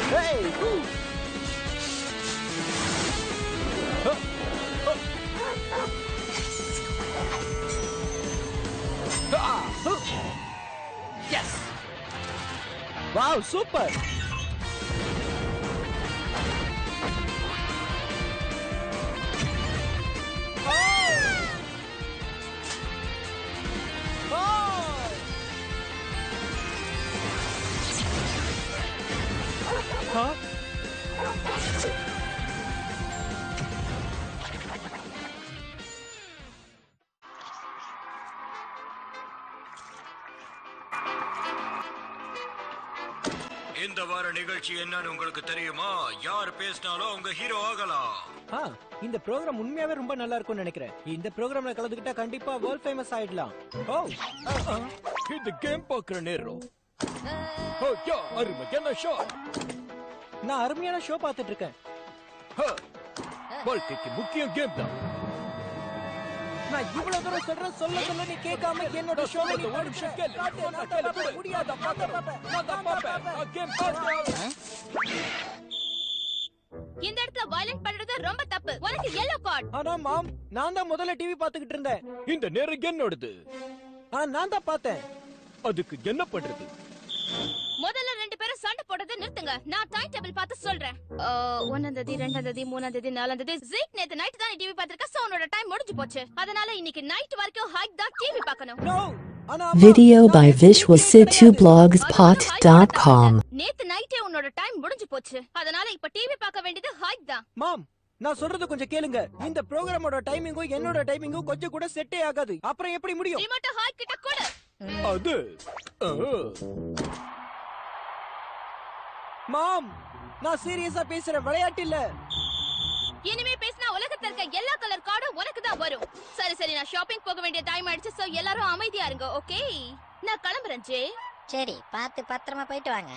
Hey! Woo! Huh. Oh. Ah! Huh. Yes! Wow, super! Oh! Oh! Huh? இந்த வார நிகழ்ச்சி என்னன்னு உங்களுக்கு தெரியுமா யார் பேசினாலும் அவங்க ஹீரோ ஆகலாம் ஆ இந்த ப்ரோக்ராம் உண்மையாவே ரொம்ப நல்லா இருக்கும்னு நினைக்கிறேன் இந்த ப்ரோக்ராம்ல கலந்துக்கிட்டா கண்டிப்பா வேர்ல்ட் ஃபேமஸ் ஆயிடலாம் ஓ இந்த கேம் பாக்குற நேரம் ஓ யா அருமை என்ன ஷாட் நான் அருமையான ஷோ பார்த்துட்டு இருக்கேன் வாழ்க்கைக்கு முக்கியம் கேம் தான் நான் இவ்வளவு தூரம் சொல்றேன் சொல்ல சொல்ல நீ கேட்காம என்னோட ஷோ சொல்றது ஒரு நிமிஷம் கேளு. சொன்னா கேளு, விடு. முடியாது நான் பார்க்கறேன். நான் தான் பார்ப்பேன். நான் கேம் பார்க்கிறேன். இந்த இடத்துல வயலண்ட் பண்றது ரொம்ப தப்பு உனக்கு எல்லோ கார்டு ஆனா மாம் நான் தான் முதல்ல டிவி பார்த்துக்கிட்டு இருந்தேன் இந்த நேரம் என்னோடது ஆனா நான் தான் பார்த்தேன் அதுக்கு என்ன பண்றது முதல்ல ரெண்டு பேரும் சண்டை போடுறதை நிறுத்துங்க நான் டைம் டேபிள் பார்த்து சொல்றேன் அஹ், ஒண்ணாம் தேதி ரெண்டாம் தேதி மூணாம் தேதி நாலாம் தேதி ஜீக் நேத்து நைட் தான் டிவி பார்த்திருக்க சோ உன்னோட டைம் முடிஞ்சு போச்சு அதனால இன்னைக்கு நைட் வரைக்கும் ஹைக் தான் டிவி பார்க்கணும் நோ ஆனா அம்மா, Video நான் by பேசுறது visualsit2blogspot.com. நேத்து நைட்டே உன்னோட டைம் முடிஞ்சு போச்சு அதனால இப்ப டிவி பார்க்க வேண்டியது ஹைக் தான் மாம் நான் சொல்றது கொஞ்சம் கேளுங்க இந்த ப்ரோக்ராமோட டைமிங்கும் என்னோட டைமிங்கும் கொஞ்சம் கூட செட்டே ஆகாது அப்புறம் எப்படி முடியும் ரிமோட் ஹைக் கிட்ட கொடு அது ஆ. மாம் நான் சீரியஸா பேசுறேன் விளையாட்டு இல்ல இனிமே பேசினா உலகத்துல இருக்க எல்லா கலர் கார்டும் உனக்கு தான் வரும் சரி சரி நான் ஷாப்பிங் போக வேண்டிய டைம் ஆயிடுச்சு சோ எல்லாரும் அமைதியா இருங்க ஓகே நான் கிளம்புறேன் ஜே சரி பார்த்து பத்திரமா போயிட்டு வாங்க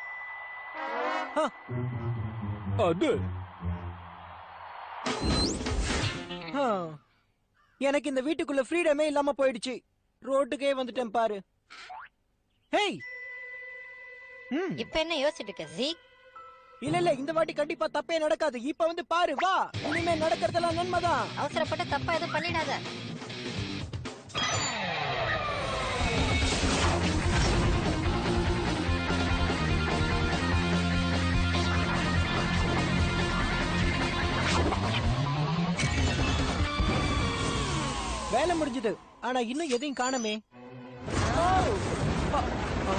அது ஆ. எனக்கு இந்த வீட்டுக்குள்ள ஃப்ரீடமே இல்லாம போயிடுச்சு ரோட்டுக்கே வந்துட்டேன் பாரு ஹேய் ம் இப்ப என்ன யோசிச்சுட்டு இருக்க ஜீக் இல்ல இல்ல இந்த வாட்டி கண்டிப்பா தப்பே நடக்காது இப்ப வந்து பாரு வா இனிமே நடக்கிறதெல்லாம் நன்மைதான் அவசரப்பட்டு தப்பா எதுவும் பண்ணிடாத வேலை முடிஞ்சது ஆனா இன்னும் எதையும் காணமே ஓ! அ, ஆ?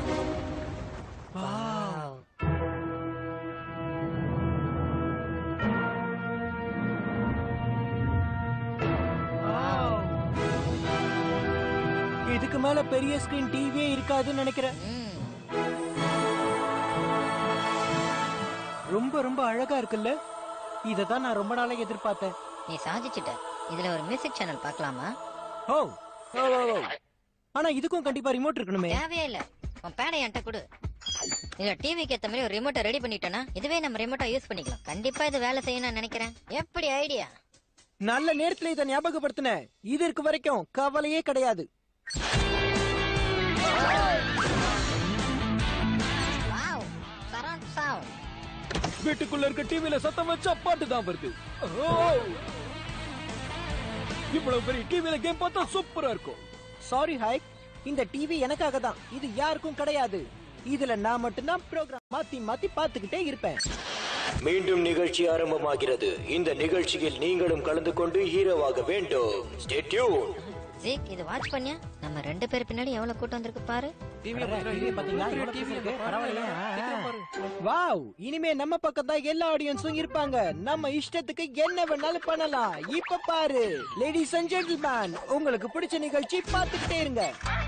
வாவ். வாவ். இதுக்கு மேல பெரிய ஸ்கிரீன் டிவியே இருக்காதுன்னு நினைக்கிறேன் ம், ரொம்ப ரொம்ப அழகா இருக்குல்ல இத தான் நான் ரொம்ப நாளா எதிர்பார்த்தேன் நீ சாதிச்சிட்ட இதுல ஒரு மியூசிக் சேனல் பார்க்கலாமா ஓ ஓ, ஓ, ஓ. ஆனா இதுக்கும் கண்டிப்பா ரிமோட் இருக்கணுமே தேவையே இல்ல உன் பேடை என்கிட்ட கொடு இல்ல டிவிக்கு ஏத்த மாதிரி ஒரு ரிமோட்டை ரெடி பண்ணிட்டேன்னா இதுவே நம்ம ரிமோட்டா யூஸ் பண்ணிக்கலாம் கண்டிப்பா இது வேலை செய்யும் நான் நினைக்கிறேன் எப்படி ஐடியா நல்ல நேரத்துல இதை ஞாபகப்படுத்தின இது இருக்கு வரைக்கும் கவலையே கிடையாது வாவ் சரவுண்ட் சவுண்ட் வீட்டுக்குள்ள இருக்க டிவில சத்தம் வச்சா பாட்டு தான் வருது ஓ! இவ்வளவு பெரிய டிவில கேம் பார்த்தா சூப்பரா இருக்கும் சாரி ஹைக் இந்த டிவி எனக்காக தான் இது யாருக்கும் கிடையாது இதுல நான் மட்டும்தான் ப்ரோக்ராம் மாத்தி மாத்தி பார்த்துக்கிட்டே இருப்பேன் மீண்டும் நிகழ்ச்சி ஆரம்பமாகிறது இந்த நிகழ்ச்சியில் நீங்களும் கலந்து கொண்டு ஹீரோவாக வேண்டும் Stay tuned. ஜீக் இது வாட்ச் பண்ணியா நம்ம ரெண்டு பேர் பின்னாடி எவ்வளவு கூட்டம் வந்திருக்கு பாரு பாத்தீங்களா எவ்வளவு பெருசா இருக்கு? பரவாயில்லையா? வாவ் இனிமே நம்ம பக்கம் தான் எல்லா ஆடியன்ஸும் இருப்பாங்க நம்ம இஷ்டத்துக்கு என்ன வேணாலும் பண்ணலாம் இப்ப பாரு லேடிஸ் அண்ட் ஜென்டில்மேன் உங்களுக்கு பிடிச்ச நிகழ்ச்சி பார்த்துக்கிட்டே இருங்க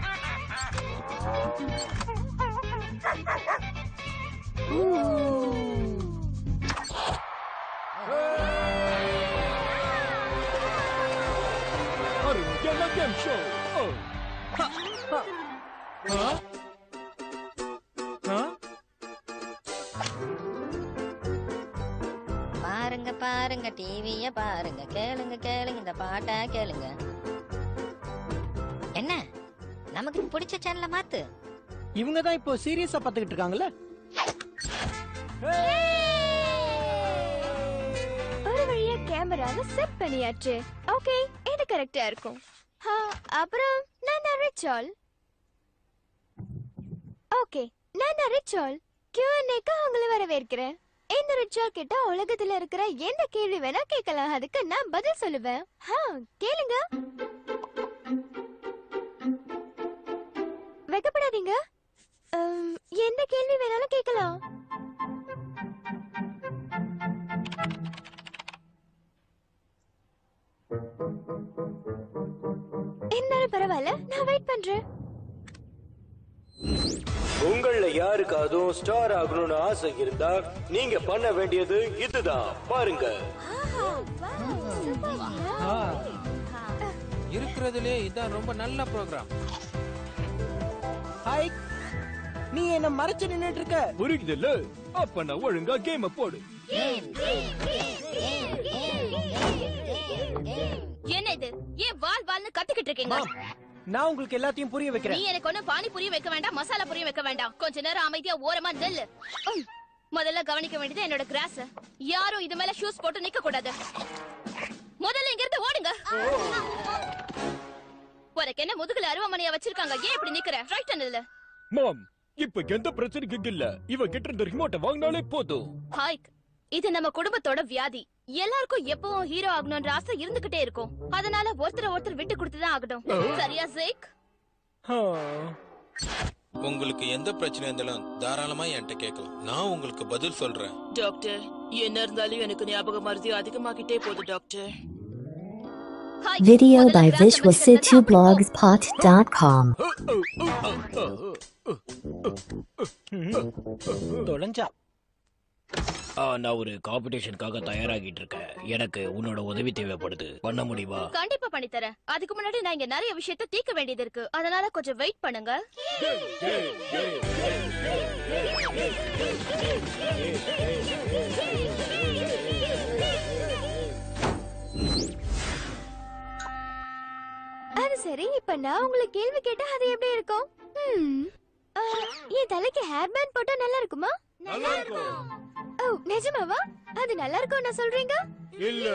அருமையான கேம் ஷோ பாருங்க பாருங்க டிவிய பாருங்க கேளுங்க கேளுங்க இந்த பாட்டா கேளுங்க என்ன நமக்கு பிடிச்ச சேனலை மாத்து இவங்க தான் இப்போ சீரியஸா பார்த்துக்கிட்டு இருக்காங்கல்ல ஒரு வழியா கேமராவை செட் பண்ணியாச்சு ஓகே இது கரெக்டா இருக்கும் ஆ, அப்புறம் நான் தான் ரிச்சால் ஓகே நான் தான் ரிச்சால் Q&A-க்கு உங்களை வரவேற்கிறேன் இந்த ரிச்சால் கிட்ட உலகத்துல இருக்கிற எந்த கேள்வி வேணா கேட்கலாம் அதுக்கு நான் பதில் சொல்லுவேன் ஹா கேளுங்க வெக்கப்படாதீங்க உம், எந்த கேள்வி வேணாலும் கேட்கலாம் இருந்தாலும் பரவாயில்ல நான் வெயிட் பண்றேன் உங்கள யாருக்காதும் ஸ்டார் ஆகணும்னு ஆசை இருந்தா நீங்க பண்ண வேண்டியது இதுதான் பாருங்க இருக்கிறதுலே இதான் ரொம்ப நல்ல ப்ரோக்ராம் ஹாய் நீ என்ன மறைச்சு நின்னுட்டு இருக்க புரியுதுல்ல அப்ப நான் ஒழுங்கா கேம போடு என்ன இது ஏன் வால் வால்னு கத்திக்கிட்டு இருக்கீங்க நான் உங்களுக்கு எல்லாத்தையும் புரிய நீ வைக்கிறேன் எனக்கு ஒண்ணும் பானி புரிய வைக்க வேண்டாம் மசாலா புரிய வைக்க வேண்டாம் கொஞ்ச நேரம் அமைதியா ஓரமா நெல்லு உம். முதல்ல கவனிக்க வேண்டியது என்னோட கிராஸ் யாரும் இது மேல ஷூஸ் போட்டு நிக்க கூடாது முதல்ல இங்க இருந்து ஓடுங்க உனக்கு என்ன முதுகுல அருவாமனையா வச்சிருக்காங்க ஏன் இப்படி நிக்கிற ரைட் இல்ல மாம் இப்ப எந்த பிரச்சனைக்கும் இல்ல இவ கிட்ட இருந்த ரிமோட்டை வாங்கினாலே போதும் ஹாய் இது நம்ம குடும்பத்தோட வியாதி எல்லாருக்கும் எப்பவும் ஹீரோ ஆகணும்ன்ற ஆசை இருந்துகிட்டே இருக்கும் அதனால ஒருத்தர் ஒருத்தர் விட்டு கொடுத்துதான் ஆகணும் சரியா ஜேக் உங்களுக்கு எந்த பிரச்சனை இருந்தாலும் தாராளமா என்கிட்ட கேட்கலாம் நான் உங்களுக்கு பதில் சொல்றேன் டாக்டர் என்ன இருந்தாலும் எனக்கு ஞாபக மருதி அதிகமாகிட்டே போகுது டாக்டர் ஹாய் Video முதல்ல by கிராஸ மன்னிக்கிறதா visual2blogspot.com. தொலைஞ்சா ஆ, நான் ஒரு காம்படிஷனுக்காக தயாராகிட்டு இருக்கேன் எனக்கு உன்னோட உதவி தேவைப்படுது பண்ண முடியுமா கண்டிப்பா பண்ணி தரேன் அதுக்கு முன்னாடி நான் இங்க நிறைய விஷயத்த தீர்க்க வேண்டியது இருக்கு அதனால கொஞ்சம் வெயிட் பண்ணுங்க அது சரி இப்ப நான் உங்களை கேள்வி கேட்டா அது எப்படி இருக்கும் ஹம். ஆ, என் தலைக்கு ஹேர் பேண்ட் போட்டா நல்லா இருக்குமா ஓ நிஜமாவா அது நல்லா இருக்கும் நான் சொல்றீங்க இல்ல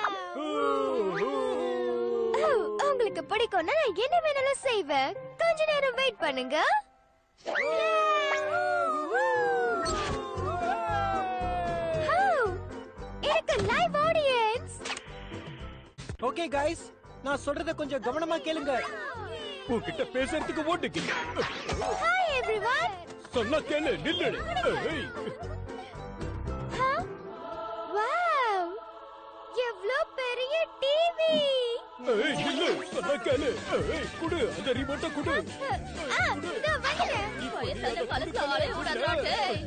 ஓ, உங்களுக்கு பிடிக்கும்னா நான் என்ன வேணாலும் செய்வேன் கொஞ்ச நேரம் வெயிட் பண்ணுங்க ஓ, எனக்கு லைவ் ஆடியன்ஸ் ஓகே गाइस நான் சொல்றத கொஞ்சம் கவனமா கேளுங்க உன்கிட்ட பேசுறதுக்கு ஓட்டுக்கு ஹாய் எவ்ரிவன் சொன்னா கேளு நில்லு ஏய், வாவ் எவ்ளோ பெரிய டிவி ஏய், நில்லு சொன்னா கேளு ஏய், குடு அந்த ரிமோட்டை குடு ஆ இதோ வந்துட்டேன் வயசான காலத்துல ஆளே விடாதடா, டேய்.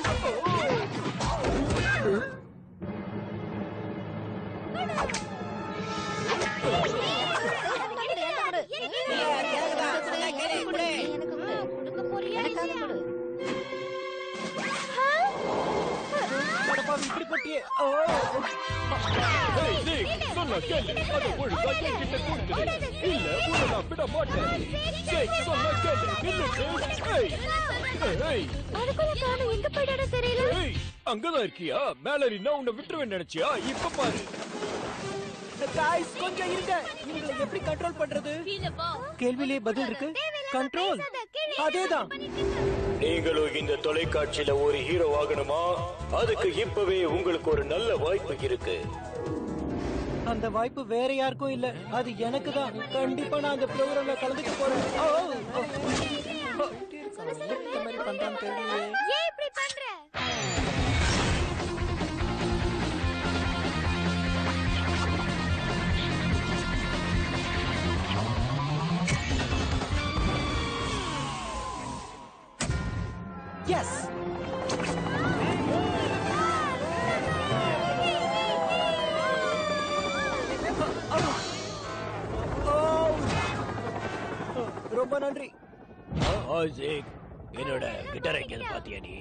அடப்பாவி, இப்படி போட்டியே ஓ ஏய், ஜேக், சொன்னா கேளு அதை ஒழுங்கா என்கிட்ட கொடுத்துடு இல்ல உன்னை நான் விட மாட்டேன் ஜேக், சொன்னா கேளு நில்லு ஏய் ஏய் அதுக்குள்ள காணோம் எங்க போயிட்டானோ தெரியல ஏய் அங்கதான் இருக்கியா மேல நின்னா உன்னை விட்டுருவேன் நினைச்சியா இப்ப பாரு गाइस கொஞ்சம் இருங்க இவங்களை எப்படி கண்ட்ரோல் பண்றது கீழே வா கேள்வியிலே பதில் இருக்கு கண்ட்ரோல் அதேதான் நீங்களும் இந்த தொலைக்காட்சியில ஒரு ஹீரோ ஆகணுமா அதுக்கு இப்பவே உங்களுக்கு ஒரு நல்ல வாய்ப்பு இருக்கு அந்த வாய்ப்பு வேற யாருக்கும் இல்ல அது எனக்கு தான் கண்டிப்பா நான் அந்த ப்ரோக்ராம்ல கலந்துக்க போறேன் ஓ, ஓ. ஓ, இந்த மாதிரி பண்றான்னு தெரியலையே ஏன் இப்படி பண்ற எஸ் ரொம்ப நன்றி என்னோட கிட்டார் எங்கேயாவது பாத்தியா நீ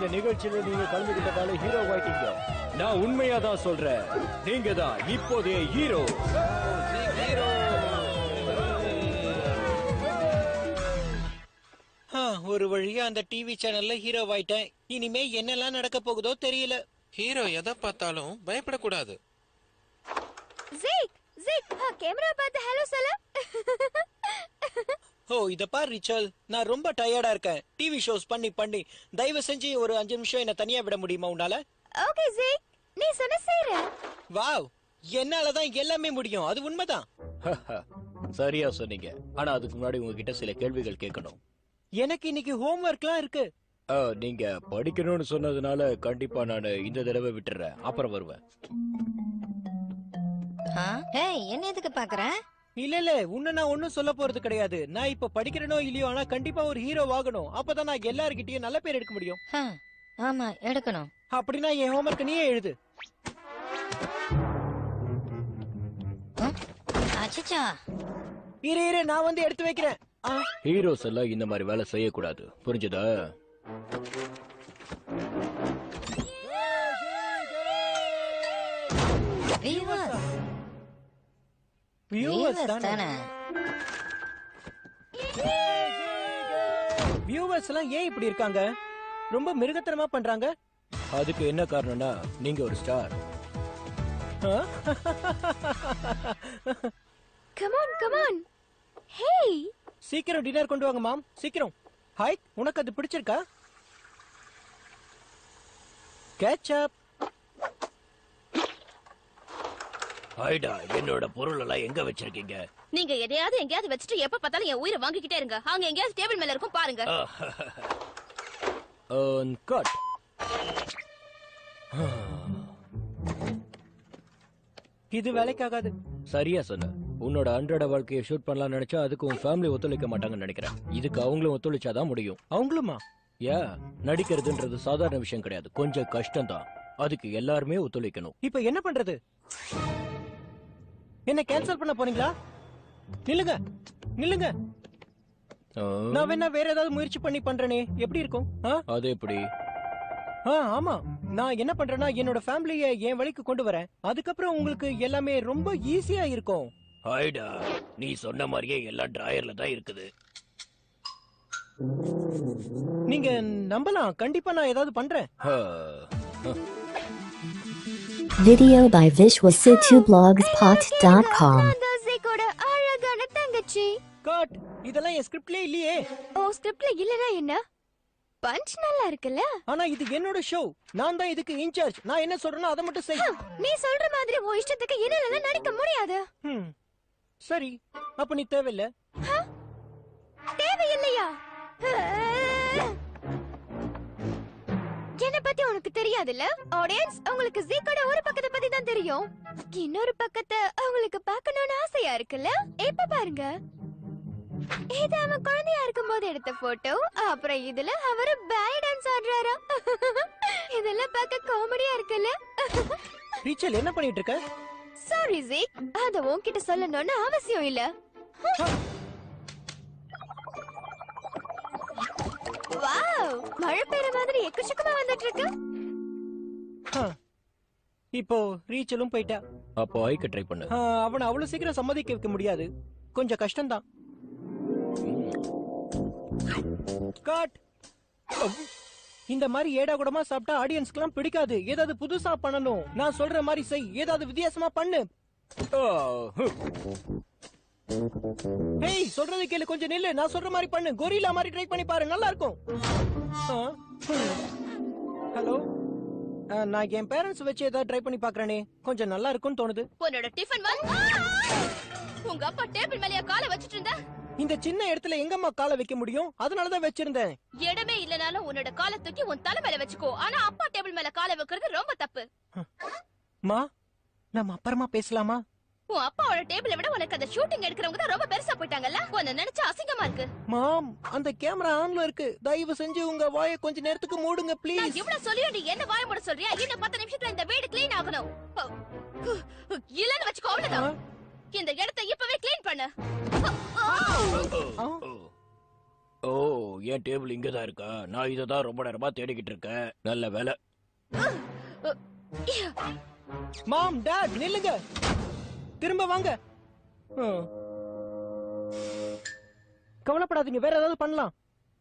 இந்த நிகழ்ச்சியில நீங்க கலந்துகிட்டதால ஹீரோ ஆயிட்டீங்க நான் உண்மையா தான் சொல்றேன் நீங்க தான் இப்போதைய ஹீரோ ஆ, ஒரு வழியா அந்த டிவி சேனல்ல ஹீரோ ஆயிட்டேன் இனிமே என்னெல்லாம் நடக்க போகுதோ தெரியல ஹீரோ எதை பார்த்தாலும் பயப்படக்கூடாது ஜீக் ஜீக் கேமரா பார்த்து ஹலோ சொல்லு ஓ இத பார் ரிச்சல் நான் ரொம்ப டயர்டா இருக்கேன் டிவி ஷோஸ் பண்ணி பண்ணி தயவு செஞ்சு ஒரு அஞ்சு நிமிஷம் என்ன தனியா விட முடியுமா உன்னால ஓகே ஜீக் நீ சொன்ன செய்ற வாவ் என்னாலதான் எல்லாமே முடியும் அது உண்மைதான் சரியா சொன்னீங்க ஆனா அதுக்கு முன்னாடி உங்ககிட்ட சில கேள்விகள் கேட்கணும் எனக்கு இன்னைக்கு ஹோம்ஒர்க்லாம் இருக்கு ஆ, நீங்க படிக்கணும்னு சொன்னதுனால கண்டிப்பா நான் இந்த தடவை விட்டுறேன் அப்புறம் வருவேன் ஆ? ஏய் என்ன எதுக்கு பாக்குற இல்ல இல்ல உன்னை நான் ஒண்ணும் சொல்ல போறது கிடையாது நான் இப்ப படிக்கிறேனோ இல்லையோ ஆனா கண்டிப்பா ஒரு ஹீரோ ஆகணும் அப்பதான் நான் எல்லார்கிட்டயும் நல்ல பேர் எடுக்க முடியும் ஆ, ஆமா எடுக்கணும் அப்படின்னா என் ஹோம்ஒர்க் நீயே எழுது அச்சச்சா இரு இரு நான் வந்து எடுத்து வைக்கிறேன் ஆ, ஹீரோஸ் எல்லாம் இந்த மாதிரி வேலை செய்யக்கூடாது புரிஞ்சுதா வியூவர்ஸ் viewers வியூவர்ஸ் தானே தானே வியூவர்ஸ் எல்லாம் ஏன் இப்படி இருக்காங்க ரொம்ப மிருகத்தனமா பண்றாங்க அதுக்கு என்ன காரணம்னா நீங்க ஒரு star come on come on hey சீக்கிரம் டின்னர் கொண்டு வாங்க மாம் சீக்கிரம் ஹாய் உனக்கு அது பிடிச்சிருக்கா கேட்சப் ஐடா என்னோட பொருள் எல்லாம் எங்க வச்சிருக்கீங்க நீங்க எதையாவது எங்கேயாவது வச்சுட்டு எப்ப பார்த்தாலும் என் உயிரை வாங்கிக்கிட்டே இருங்க அங்க எங்கேயாவது டேபிள் மேல இருக்கும் பாருங்க கட் இது வேலைக்காகாது சரியா சொன்ன உன்னோட அன்றாட வாழ்க்கையை ஷூட் பண்ணலாம் நினைச்சா அதுக்கு உன் ஃபேமிலி ஒத்துழைக்க மாட்டாங்கன்னு நினைக்கிறேன் இதுக்கு அவங்களும் ஒத்துழைச்சாதான் முடியும் அவங்களுமா ஏ நடிக்கிறதுன்றது சாதாரண விஷயம் கிடையாது கொஞ்சம் கஷ்டம்தான் அதுக்கு எல்லாருமே ஒத்துழைக்கணும் இப்ப என்ன பண்றது என்ன கேன்சல் பண்ண போறீங்களா நில்லுங்க நில்லுங்க ஆ, நான் வேணா வேற ஏதாவது முயற்சி பண்ணி பண்றேனே எப்படி இருக்கும் ஆ? அது எப்படி ஆ ஆமா நான் என்ன பண்றேன்னா என்னோட ஃபேமிலிய என் வழிக்கு கொண்டு வரேன் அதுக்கப்புறம் உங்களுக்கு எல்லாமே ரொம்ப ஈஸியா இருக்கும் ஐடா நீ சொன்ன மாதிரியே எல்லாம் டிராயர்ல தான் இருக்குது நீங்க நம்பலாம் கண்டிப்பா நான் ஏதாவது பண்றேன் ஆ, Video by visualsitu-blogspot.com. அந்த ஜீக்கோட அழகான தங்கச்சி காட் இதெல்லாம் என் ஸ்கிரிப்ட்லயே இல்லையே ஓ ஸ்கிரிப்ட்ல இல்லனா என்ன பஞ்ச் நல்லா இருக்குல்ல ஆனா இது என்னோட ஷோ நான் தான் இதுக்கு இன்சார்ஜ் நான் என்ன சொல்றேனோ அதை மட்டும் செய் ஹம், நீ சொல்ற மாதிரி உன் இஷ்டத்துக்கு என்னால நடிக்க முடியாது ஹம். சரி அப்ப நீ தேவையில்ல தேவையில்லையா என்ன பத்தி உனக்கு தெரியாதுல்ல ஆடியன்ஸ் உங்களுக்கு ஜீக்கோட ஒரு பக்கத்தை பத்தி தான் தெரியும் இன்னொரு பக்கத்தை அவங்களுக்கு பார்க்கணும்னு ஆசையா இருக்குல்ல இப்ப பாருங்க இது அவன் குழந்தையா இருக்கும்போது எடுத்த போட்டோ அப்புறம் இதுல அவரு பேய் டான்ஸ் ஆடுறாரா இதெல்லாம் பார்க்க காமெடியா இருக்குல்ல ரீச்சல் என்ன பண்ணிட்டு இருக்க சாரி ஜீக் அத உன்கிட்ட சொல்லணும்னு அவசியம் இல்ல வாவ் மழை பெய்யற மாதிரி எக்கச்சக்கமா வந்துட்டு இருக்கு ஆ. இப்போ ரீச்சலும் போயிட்டா அப்போ ஐக்க ட்ரை பண்ணு ஆ, அவனை அவ்வளவு சீக்கிரம் சம்மதிக்க வைக்க முடியாது கொஞ்சம் கஷ்டம்தான் காட் இந்த மாதிரி ஏடா கூடமா சாப்பிட்டா ஆடியன்ஸ்க்குலாம் பிடிக்காது ஏதாவது புதுசா பண்ணணும் நான் சொல்ற மாதிரி செய் ஏதாவது வித்தியாசமா பண்ணு ஆ, ஹம். ஏய் சொல்றது கேளு கொஞ்சம் நில்லு நான் சொல்ற மாதிரி பண்ணு கொரில்லா மாதிரி ட்ரை பண்ணி பாரு நல்லா இருக்கும் ஹலோ நான் என் பேரண்ட்ஸ் வச்சு ஏதாவது ட்ரை பண்ணி பாக்குறேனே கொஞ்சம் நல்லா இருக்கும்னு தோணுது உன்னோட டிஃபன் வந்து உங்க அப்பா டேபிள் மேலயா காலை வச்சிட்டு இருந்த இந்த சின்ன இடத்துல எங்கம்மா காலை வைக்க முடியும் அதனாலதான் வச்சிருந்தேன் இடமே இல்லனாலும் உன்னோட காலை தூக்கி உன் தலை மேல வச்சுக்கோ ஆனா அப்பா டேபிள் மேல காலை வைக்கிறது ரொம்ப தப்பு மா நம்ம அப்புறமா பேசலாமா உன் அப்பாவோட டேபிளை விட உனக்கு அந்த ஷூட்டிங் எடுக்கிறவங்க தான் ரொம்ப பெருசா போயிட்டாங்கல்ல உன்னை நினைச்சா அசிங்கமா இருக்கு மாம் அந்த கேமரா ஆன்ல இருக்கு தயவு செஞ்சு உங்க வாயை கொஞ்ச நேரத்துக்கு மூடுங்க நான் ப்ளீஸ் இவ்வளவு சொல்லியும் நீ என்ன வாய மூட சொல்றியா இன்னும் பத்து நிமிஷத்துல இந்த வீடு க்ளீன் ஆகணும் இல்லன்னு வச்சுக்கோ அவ்வளவுதான் இந்த இடத்தை இப்பவே க்ளீன் பண்ணு ஓ என் டேபிள் இங்க தான் இருக்கா நான் இதை தான் ரொம்ப நேரமா தேடிக்கிட்டு இருக்கேன் நல்ல வேலை மாம் டாட் நில்லுங்க திரும்ப வாங்க ஹம். கவலைப்படாதீங்க வேற ஏதாவது பண்ணலாம்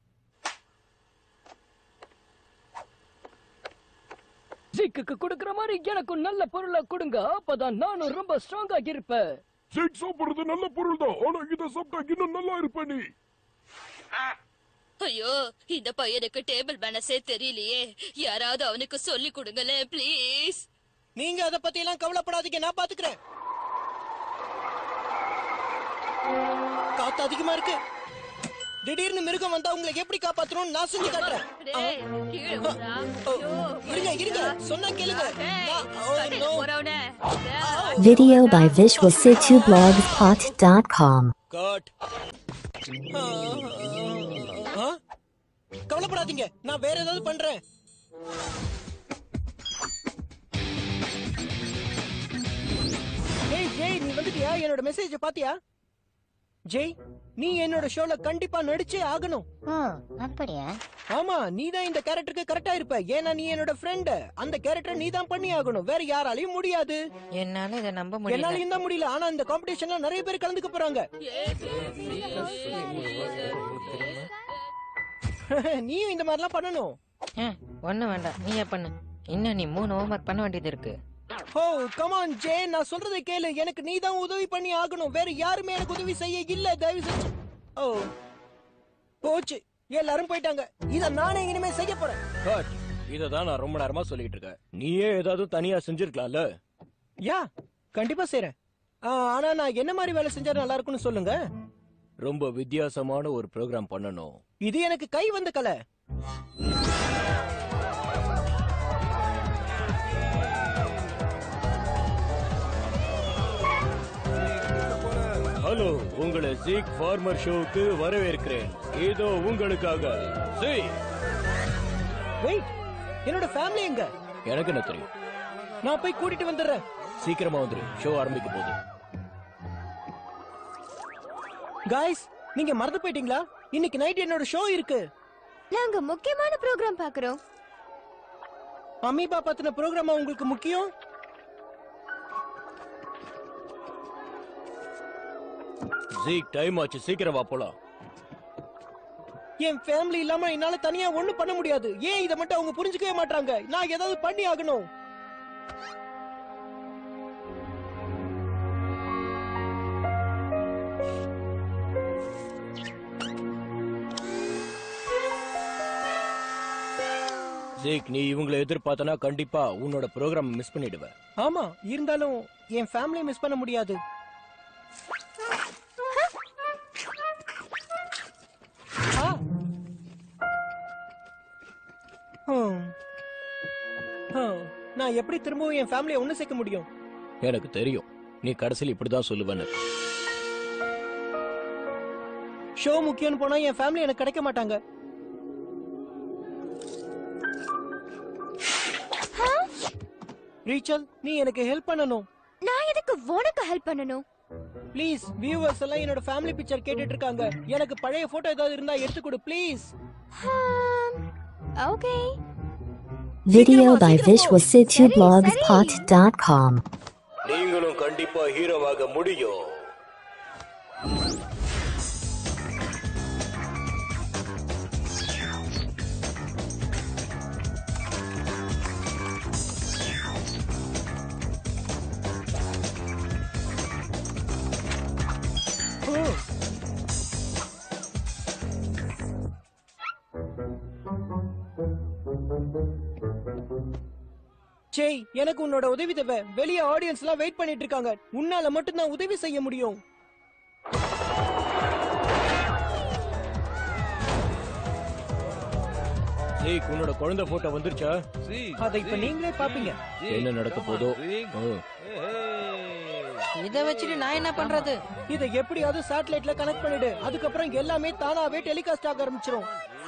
ஜிக்குக்கு கொடுக்கற மாதிரி எனக்கும் நல்ல பொருளை கொடுங்க அப்பதான் நானும் ரொம்ப ஸ்ட்ராங்கா இருப்பேன் ஜெயிக் சாப்பிடுறது நல்ல பொருள் தான் ஆனா இதை சாப்பிட்டா இன்னும் நல்லா இருப்ப நீ ஐயோ இந்த பையனுக்கு டேபிள் மேனஸே தெரியலையே யாராவது அவனுக்கு சொல்லி கொடுங்களேன் ப்ளீஸ் நீங்க அத பத்தி எல்லாம் கவலைப்படாதீங்க நான் பாத்துக்கிறேன் காத்து அதிகமா இருக்கு திடீர்னு மிருகம் வந்தா உங்களை எப்படி காப்பாத்தணும்னு நான் செஞ்சு காட்டுறேன் ஓ, இருங்க இருங்க சொன்னா கேளுங்க நான்- ஓ, no. Video by visual62blogspot.com. Cut ஆ? கவலைப்படாதீங்க நான் வேற ஏதாவது பண்றேன் ஏய் ஜெய் நீ வந்துட்டியா என்னோட மெசேஜ பாத்தியா ஜெய் நீ என்னோட ஷோல கண்டிப்பா நடிச்சே ஆகணும் ஓ அப்படியா ஆமா நீ தான் இந்த கேரக்டருக்கு கரெக்டா இருப்ப ஏன்னா நீ என்னோட ஃப்ரெண்ட் அந்த கேரக்டர் நீ தான் பண்ணி ஆகணும் வேற யாராலையும் முடியாது என்னால இதை நம்ப முடியல என்னாலையும் தான் முடியல ஆனா இந்த காம்படிஷன்ல நிறைய பேர் கலந்துக்க போறாங்க நீயும் இந்த மாதிரிலாம் பண்ணணும் ஒண்ணு வேண்டாம் நீயே பண்ணு இன்னும் நீ மூணு ஹோம்ஒர்க் பண்ண வேண்டியது இருக்கு ஓ கமான் ஜே நான் சொல்றதை கேளு எனக்கு நீ தான் உதவி பண்ணி ஆகணும் வேற யாருமே எனக்கு உதவி செய்ய இல்ல தயவு செஞ்சு ஓ போச்சு எல்லாரும் போயிட்டாங்க இத நானே இனிமே செய்ய போறேன் கட் இதை தான் நான் ரொம்ப நேரமா சொல்லிக்கிட்டு இருக்கேன் நீயே ஏதாவது தனியா செஞ்சிருக்கலாம்ல யா கண்டிப்பா செய்றேன் ஆ, ஆனா நான் என்ன மாதிரி வேலை செஞ்சா நல்லா இருக்கும்னு சொல்லுங்க ரொம்ப வித்தியாசமான ஒரு ப்ரோக்ராம் பண்ணணும் இது எனக்கு கை வந்த கலை ஹலோ உங்களை சீக் ஃபார்மர் ஷோவுக்கு வரவேற்கிறேன் இதோ உங்களுக்காக சீ வெயிட் என்னோட ஃபேமிலி எங்க எனக்கு என்ன தெரியும் நான் போய் கூட்டிட்டு வந்துடுறேன் சீக்கிரமா வந்துரு ஷோ ஆரம்பிக்க போகுது காய்ஸ் நீங்க மறந்து போயிட்டீங்களா இன்னைக்கு நைட் என்னோட ஷோ இருக்கு நாங்க முக்கியமான ப்ரோக்ராம் பாக்குறோம் அமீபா பத்தின ப்ரோக்ராமா உங்களுக்கு முக்கியம் சீக் டைம் ஆச்சு சீக்கிரம் வா போலாம் என் ஃபேமிலி இல்லாம என்னால தனியா ஒண்ணும் பண்ண முடியாது ஏன் இதை மட்டும் அவங்க புரிஞ்சுக்கவே மாட்டாங்க நான் ஏதாவது பண்ணி ஆகணும் சீக் நீ இவங்களை எதிர்பார்த்தனா கண்டிப்பா உன்னோட ப்ரோக்ராம் மிஸ் பண்ணிடுவ ஆமா இருந்தாலும் என் ஃபேமிலியை மிஸ் பண்ண முடியாது ஆ. ஹம். ஹம். நான் எப்படி திரும்பவும் என் ஃபேமிலியை ஒண்ணு சேர்க்க முடியும் எனக்கு தெரியும் நீ கடைசியில் இப்படிதான் சொல்லுவேன்னு ஷோ முக்கியம்னு போனா என் ஃபேமிலி எனக்கு கிடைக்க மாட்டாங்க ரீச்சல் நீ எனக்கு ஹெல்ப் பண்ணணும் நான் எதுக்கு உனக்கு ஹெல்ப் பண்ணணும் ப்ளீஸ் வியூவர்ஸ் எல்லாம் என்னோட ஃபேமிலி பிக்சர் கேட்டுட்டு இருக்காங்க எனக்கு பழைய போட்டோ ஏதாவது இருந்தா எடுத்து கொடு please okay Video by visual62blogspot.com. நீங்களும் கண்டிப்பா ஹீரோவாக முடியும் சேய் எனக்கு உன்னோட உதவி தேவை வெளிய ஆடியன்ஸ் எல்லாம் வெயிட் பண்ணிட்டு இருக்காங்க உன்னால மட்டும் தான் உதவி செய்ய முடியும் சீக் உன்னோட குழந்தை போட்டோ வந்துருச்சா அதை இப்ப நீங்களே பாப்பீங்க என்ன நடக்க போதோ ஓ. இத வச்சுட்டு நான் என்ன பண்றது இதை எப்படியாவது சேட்டலைட்ல கனெக்ட் பண்ணிடு அதுக்கப்புறம் எல்லாமே தானாவே டெலிகாஸ்ட் ஆக ஆரம்பிச்சிரும்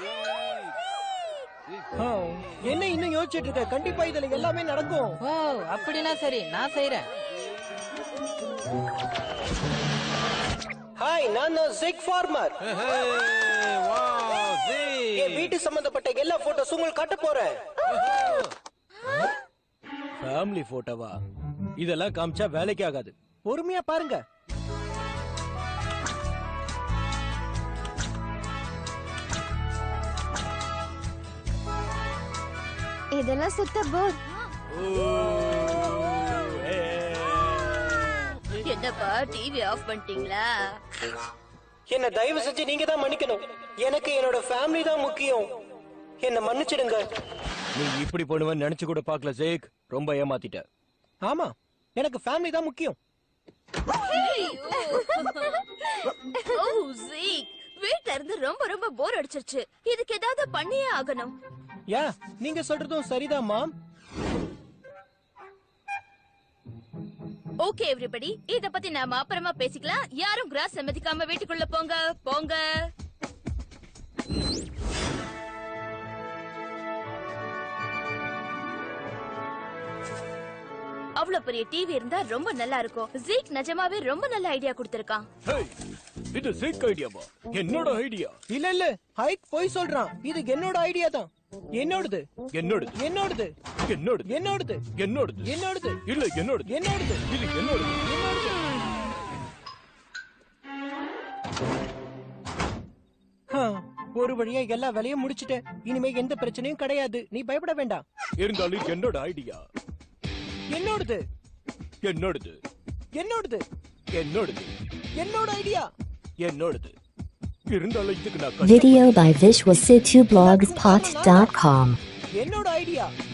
ஆ, என்ன இன்னும் யோசிச்சுட்டு இருக்க கண்டிப்பா இதுல எல்லாமே நடக்கும் ஓ அப்படின்னா சரி நான் செய்யறேன் ஹாய் நான் தான் சிக் ஃபார்மர் வாவ் என் வீட்டு சம்பந்தப்பட்ட எல்லா போட்டோஸும் உங்களுக்கு காட்ட போறேன் ஃபேமிலி போட்டோவா இதெல்லாம் காமிச்சா வேலைக்கு ஆகாது பொறுமையா பாருங்க இதெல்லாம் சுத்த போர் என்னப்பா டிவி ஆஃப் பண்ணிட்டீங்களா என்ன தயவு செஞ்சு நீங்க தான் மன்னிக்கணும் எனக்கு என்னோட ஃபேமிலி தான் முக்கியம் என்ன மன்னிச்சிடுங்க நீ இப்படி பண்ணுவேன்னு நினைச்சு கூட பார்க்கல ஜேக் ரொம்ப ஏமாத்திட்ட ஆமா எனக்கு ஃபேமிலி தான் முக்கியம் ஓ ஜீக் வீட்ல இருந்து ரொம்ப ரொம்ப போர் அடிச்சிருச்சு இதுக்கு ஏதாவது பண்ணியே ஆகணும் யா நீங்க சொல்றதும் சரிதான் மாம் ஓகே எவ்ரிபடி இத பத்தி நாம அப்புறமா பேசிக்கலாம் யாரும் கிராஸ் சம்மதிக்காம வீட்டுக்குள்ள போங்க போங்க அவ்வளவு பெரிய டிவி இருந்தா ரொம்ப நல்லா இருக்கும் ஜீக் நிஜமாவே ரொம்ப நல்ல ஐடியா கொடுத்திருக்கான் ஹேய், இது சிக் ஐடியாவா என்னோட ஐடியா இல்ல இல்ல ஹைக் போய் சொல்றான் இது என்னோட ஐடியா தான் என்னோடது என்னோடது என்னோடது என்னோடது என்னோடது என்னோடது என்னோடது இல்ல என்னோடது என்னோடது இது என்னோடது ஆ, ஒரு வழியா எல்லா வேலையும் முடிச்சிட்டேன் இனிமே எந்த பிரச்சனையும் கிடையாது நீ பயப்பட வேண்டாம் இருந்தாலும் என்னோட ஐடியா என்னோடது என்னோடது என்னோடது என்னோடது என்னோட ஐடியா என்னோடது இருந்தாலும் இதுக்கு நான் Video by visualcitublogsspot.com. என்னோட ஐடியா